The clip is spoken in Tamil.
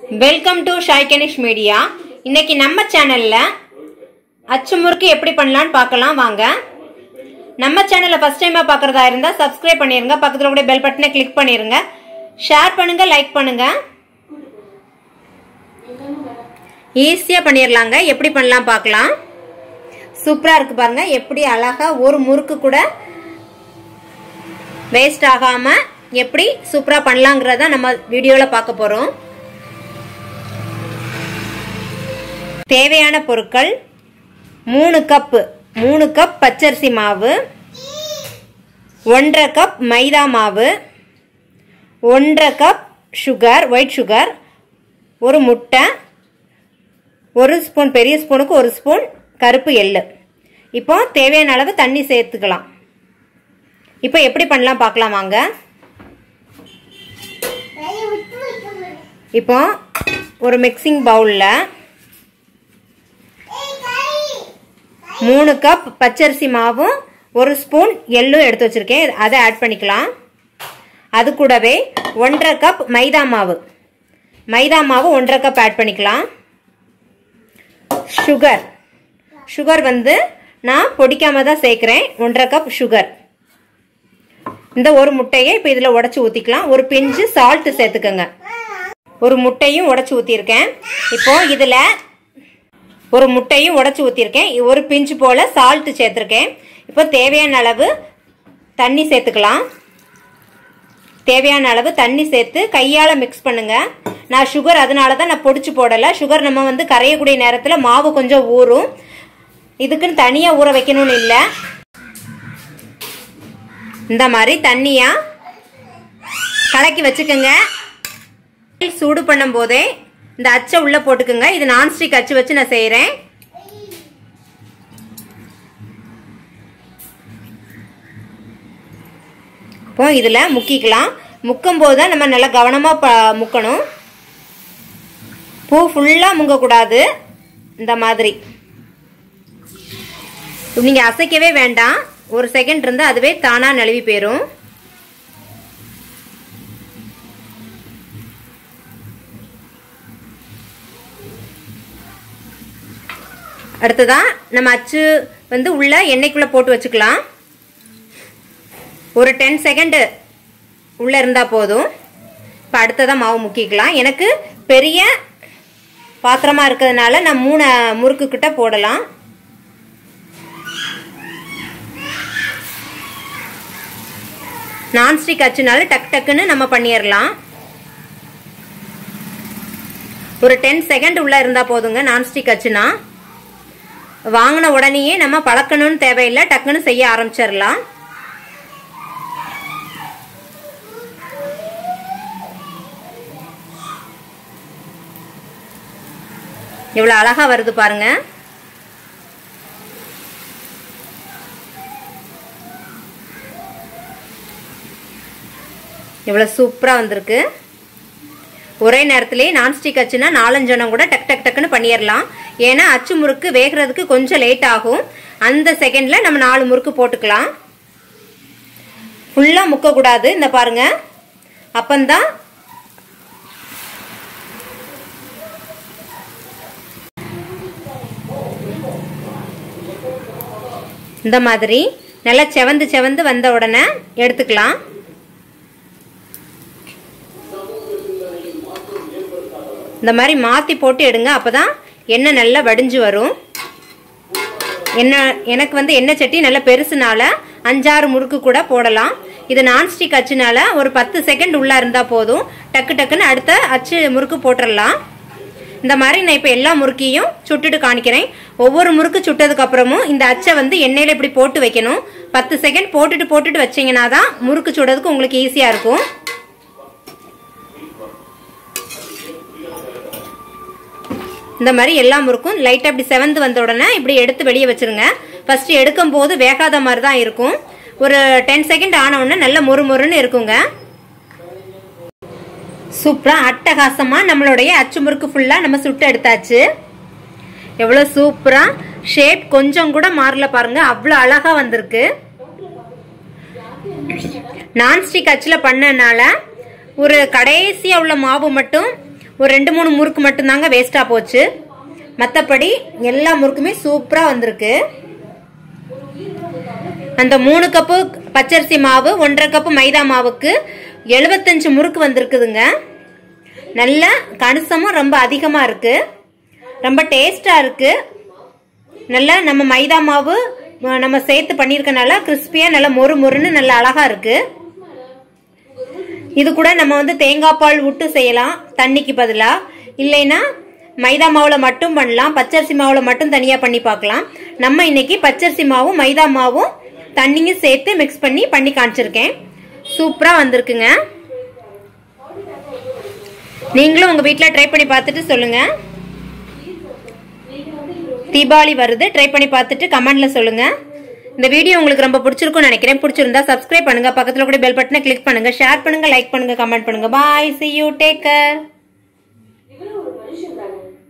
welcome to Sai Ganesh media இன்னைக்கு நம்ம சேனல்ல அச்சு முறுக்கு எப்படி பண்ணலாம்னு பார்க்கலாம் வாங்க நம்ம சேனலை ஃபர்ஸ்ட் டைமா பார்க்கறதா இருந்தா சப்ஸ்கிரைப் பண்ணிருங்க பக்கத்துல கூட பெல் பட்டனை கிளிக் பண்ணிருங்க ஷேர் பண்ணுங்க லைக் பண்ணுங்க ஈஸியா பண்ணிடலாங்க எப்படி பண்ணலாம் பார்க்கலாம் சூப்பரா இருக்கு பாருங்க எப்படி அழகா ஒரு முறுக்கு கூட வேஸ்ட் ஆகாம எப்படி சூப்பரா பண்ணலாங்கிறத நம்ம வீடியோல பார்க்க போறோம் தேவையான பொருட்கள் மூணு கப்பு மூணு கப் பச்சரிசி மாவு ஒன்றரை கப் மைதா மாவு ஒன்றரை கப் சுகர் ஒயிட் சுகர் ஒரு முட்டை ஒரு ஸ்பூன் பெரிய ஸ்பூனுக்கு ஒரு ஸ்பூன் கருப்பு எள்ளு இப்போ தேவையான அளவு தண்ணி சேர்த்துக்கலாம் இப்போ எப்படி பண்ணலாம் பார்க்கலாம் வாங்க இப்போ ஒரு மிக்சிங் பவுலில் மூணு கப் பச்சரிசி மாவும் ஒரு ஸ்பூன் எள்ளும் எடுத்து வச்சிருக்கேன் அதை ஆட் பண்ணிக்கலாம் அது கூடவே ஒன்றரை கப் மைதா மாவு மைதா மாவு ஒன்றரை கப் ஆட் பண்ணிக்கலாம் சுகர் சுகர் வந்து நான் பொடிக்காம தான் சேர்க்குறேன் ஒன்றரை கப் சுகர் இந்த ஒரு முட்டையை இப்போ இதில் உடச்சி ஊற்றிக்கலாம் ஒரு பிஞ்சு சால்ட்டு சேர்த்துக்கோங்க ஒரு முட்டையும் உடச்சி ஊற்றிருக்கேன் இப்போ இதில் ஒரு முட்டையும் உடச்சி ஊற்றிருக்கேன் ஒரு பிஞ்சு போல் சால்ட்டு சேர்த்துருக்கேன் இப்போ தேவையான அளவு தண்ணி சேர்த்துக்கலாம் தேவையான அளவு தண்ணி சேர்த்து கையால் மிக்ஸ் பண்ணுங்க நான் சுகர் அதனால தான் நான் பொடிச்சு போடலை சுகர் நம்ம வந்து கரையக்கூடிய நேரத்தில் மாவு கொஞ்சம் ஊறும் இதுக்குன்னு தனியாக ஊற வைக்கணும்னு இல்லை இந்த மாதிரி தண்ணியா கலக்கி வச்சுக்கோங்க சூடு பண்ணும் போதே இந்த அச்சை உள்ள போட்டுக்கோங்க இது நான்ஸ்டிக் அச்சு வச்சு நான் செய்யறேன் இப்போ இதுல முக்கிக்கலாம் முக்கும் போது தான் நம்ம நல்லா கவனமா முக்கணும் பூ ஃபுல்லா முங்கக்கூடாது இந்த மாதிரி நீங்க அசைக்கவே வேண்டாம் ஒரு செகண்ட் இருந்தால் அதுவே தானா நழுவி போயிடும் அடுத்ததா நம்ம அச்சு வந்து உள்ள எண்ணெய்க்குள்ள போட்டு வச்சுக்கலாம் ஒரு டென் செகண்ட் உள்ள இருந்தா போதும் இப்போ அடுத்ததா மாவு முக்கிக்கலாம் எனக்கு பெரிய பாத்திரமா இருக்கிறதுனால நான் மூணு முறுக்கு கிட்ட போடலாம் நான்ஸ்டிக் அச்சுனால டக் டக்குன்னு நம்ம பண்ணிடலாம் ஒரு டென் செகண்ட் உள்ள இருந்தா போதுங்க நான்ஸ்டிக் அச்சுனா வாங்கின உடனேயே நம்ம பழக்கணும்னு தேவையில்லை டக்குன்னு செய்ய ஆரம்பிச்சிடலாம் எவ்வளவு அழகா வருது பாருங்க எவ்வளோ சூப்பராக வந்திருக்கு ஒரே நேரத்திலே நான்ஸ்டிக் அச்சுனா நாலஞ்சனம் கூட டக் டக் டக்குன்னு பண்ணிடலாம் ஏன்னா அச்சு முறுக்கு வேகிறதுக்கு கொஞ்சம் லேட் ஆகும் அந்த செகண்டில் நம்ம நாலு முறுக்கு போட்டுக்கலாம் ஃபுல்லாக முக்கக்கூடாது இந்த பாருங்க அப்பந்தான் இந்த மாதிரி நல்லா செவந்து செவந்து வந்த உடனே எடுத்துக்கலாம் இந்த மாதிரி மாற்றி போட்டு எடுங்க அப்போ தான் எண்ணெய் நல்லா வடிஞ்சு வரும் எண்ணெய் எனக்கு வந்து எண்ணெய் சட்டி நல்லா பெருசுனால அஞ்சாறு முறுக்கு கூட போடலாம் இது நான்ஸ்டிக் அச்சுனால ஒரு பத்து செகண்ட் உள்ளே இருந்தால் போதும் டக்கு டக்குன்னு அடுத்த அச்சு முறுக்கு போட்டுடலாம் இந்த மாதிரி நான் இப்போ எல்லா முறுக்கையும் சுட்டுட்டு காணிக்கிறேன் ஒவ்வொரு முறுக்கு சுட்டதுக்கு அப்புறமும் இந்த அச்சை வந்து எண்ணெயில் இப்படி போட்டு வைக்கணும் பத்து செகண்ட் போட்டுட்டு போட்டுட்டு வச்சிங்கன்னா தான் முறுக்கு சுடுறதுக்கு உங்களுக்கு ஈஸியாக இருக்கும் இந்த மாதிரி எல்லா முறுக்கும் லைட்டாக இப்படி செவந்து வந்த உடனே இப்படி எடுத்து வெளியே வச்சிருங்க ஃபர்ஸ்ட் எடுக்கும் போது வேகாத மாதிரி தான் இருக்கும் ஒரு டென் செகண்ட் ஆன உடனே நல்ல மொறு மொறுன்னு இருக்குங்க சூப்பரா அட்டகாசமா நம்மளுடைய அச்சு முறுக்கு ஃபுல்லா நம்ம சுட்டு எடுத்தாச்சு எவ்வளவு சூப்பரா ஷேப் கொஞ்சம் கூட மாறல பாருங்க அவ்வளோ அழகா வந்திருக்கு நான்ஸ்டிக் அச்சில் பண்ணனால ஒரு கடைசியாக உள்ள மாவு மட்டும் ஒரு ரெண்டு மூணு முறுக்கு மட்டும்தாங்க வேஸ்டா போச்சு மற்றபடி எல்லா முறுக்குமே சூப்பரா வந்திருக்கு அந்த மூணு கப்பு பச்சரிசி மாவு ஒன்றரை கப்பு மைதா மாவுக்கு எழுபத்தஞ்சு முறுக்கு வந்திருக்குதுங்க நல்ல கணிசமும் ரொம்ப அதிகமா இருக்கு ரொம்ப டேஸ்டா இருக்கு நல்லா நம்ம மைதா மாவு அஹ், நம்ம சேர்த்து பண்ணியிருக்கனால கிறிஸ்பியா நல்லா மொறு மொறுன்னு நல்லா அழகா இருக்கு இது கூட நம்ம வந்து தேங்காய் பால் விட்டு செய்யலாம் தண்ணிக்கு பதிலா இல்லைன்னா மைதா மாவுல மட்டும் பண்ணலாம் பச்சரிசி மாவுல மட்டும் தனியா பண்ணி பார்க்கலாம் நம்ம இன்னைக்கு பச்சரிசி மாவும் மைதா மாவும் தண்ணியும் சேர்த்து மிக்ஸ் பண்ணி பண்ணி காமிச்சிருக்கேன் சூப்பரா வந்திருக்குங்க நீங்களும் உங்க வீட்ல ட்ரை பண்ணி பார்த்துட்டு சொல்லுங்க தீபாவளி வருது ட்ரை பண்ணி பார்த்துட்டு கமெண்ட்ல சொல்லுங்க இந்த வீடியோ உங்களுக்கு ரொம்ப பிடிச்சிருக்கும்னு நினைக்கிறேன் பிடிச்சிருந்தா சப்ஸ்கிரைப் பண்ணுங்க பக்கத்துல கூட பெல் பட்டனை கிளிக் பண்ணுங்க ஷேர் பண்ணுங்க லைக் பண்ணுங்க கமெண்ட் பண்ணுங்க bye see you take care இவரும் ஒரு மனுஷன் தானே